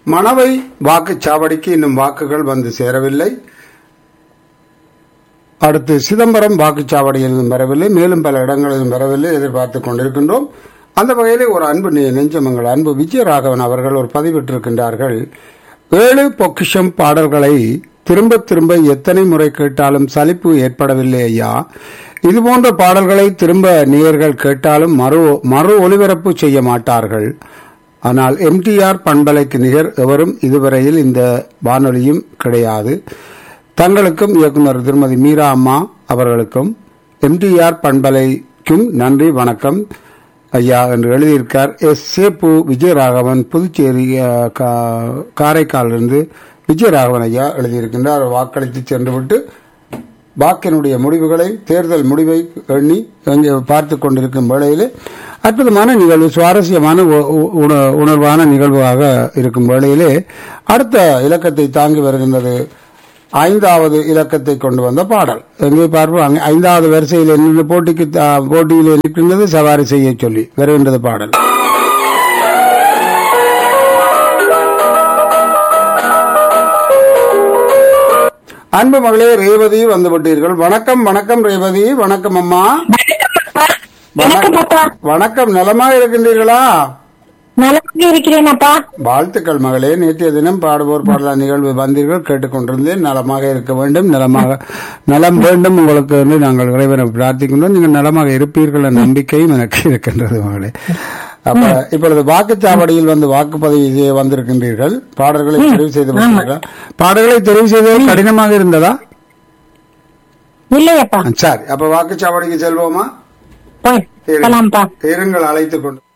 மணவை வாக்குச்சாவடிக்கு இன்னும் வாக்குகள் வந்து சேரவில்லை அடுத்து சிதம்பரம் வாக்குச்சாவடியிலும் வரவில்லை மேலும் பல இடங்களிலும் வரவில்லை எதிர்பார்த்துக் கொண்டிருக்கின்றோம் அந்த வகையிலே ஒரு அன்பு நெ- நெஞ்சமங்கள் அன்பு விஜயராகவன் அவர்கள் ஒரு பதிவிட்டிருக்கின்றார்கள் ஏழு பொக்கிஷம் பாடல்களை திரும்ப திரும்ப எத்தனை முறை கேட்டாலும் சலிப்பு ஏற்படவில்லை ஐயா இதுபோன்ற பாடல்களை திரும்ப நேயர்கள் கேட்டாலும் மறு மறு ஒளிபரப்பு செய்ய மாட்டார்கள் ஆனால் எம்டிஆர் பண்பலைக்கு நிகர் எவரும் இதுவரையில் இந்த வானொலியும் கிடையாது தங்களுக்கும் இயக்குனர் திருமதி மீரா அம்மா அவர்களுக்கும் எம்டிஆர் பண்பலைக்கும் நன்றி வணக்கம் ஐயா என்று எழுதியிருக்கார் எஸ் சேப்பு விஜயராகவன் புதுச்சேரி அஹ், கா- காரைக்காலிலிருந்து விஜயராகவன் ஐயா எழுதியிருக்கின்றார் வாக்களித்து சென்றுவிட்டு வாக்கினுடைய முடிவுகளை தேர்தல் முடிவை எண்ணி அங்கே பார்த்து கொண்டிருக்கும் வேளையிலே அற்புதமான நிகழ்வு சுவாரஸ்யமான உ- உ- உண- உணர்வான நிகழ்வாக இருக்கும் வேளையிலே அடுத்த இலக்கத்தை தாங்கி வருகின்றது ஐந்தாவது இலக்கத்தை கொண்டு வந்த பாடல் எங்கே பார்ப்போம் அங்கே ஐந்தாவது வரிசையில் என்னென்ன போட்டிக்கு தா- போட்டியில் இருக்கின்றது சவாரி செய்ய சொல்லி வருகின்றது பாடல் அன்பு மகளே ரேவதி வந்து விட்டீர்கள் வணக்கம் வணக்கம் ரேவதி வணக்கம் அம்மா வணக்கம் அப்பா வணக்கம் நலமா இருக்கின்றீர்களா நலமாக இருக்கிறேன் அப்பா வாழ்த்துக்கள் மகளே நேற்றைய தினம் பாடுவோர் பாடலா நிகழ்வு வந்தீர்கள் கேட்டுக்கொண்டிருந்தேன் நலமாக இருக்க வேண்டும் நலமாக நலம் வேண்டும் உங்களுக்கு என்று நாங்கள் இறைவனை பிரார்த்திக்கின்றோம் நீங்கள் நலமாக இருப்பீர்கள் என்ற நம்பிக்கையும் எனக்கு இருக்கின்றது மகளே அப்ப இப்பொழுது வாக்குச்சாவடியில் வந்து வாக்குப்பதிவு செய்ய வந்திருக்கின்றீர்கள் பாடல்களை தெரிவு செய்து விட்டீர்கள் பாடல்களை தெரிவு செய்தது கடினமாக இருந்ததா இல்லையப்பா சரி அப்ப வாக்குச்சாவடிக்கு செல்வோமா போய் போலாம்ப்பா இருங்கள் அழைத்துக் கொண்டு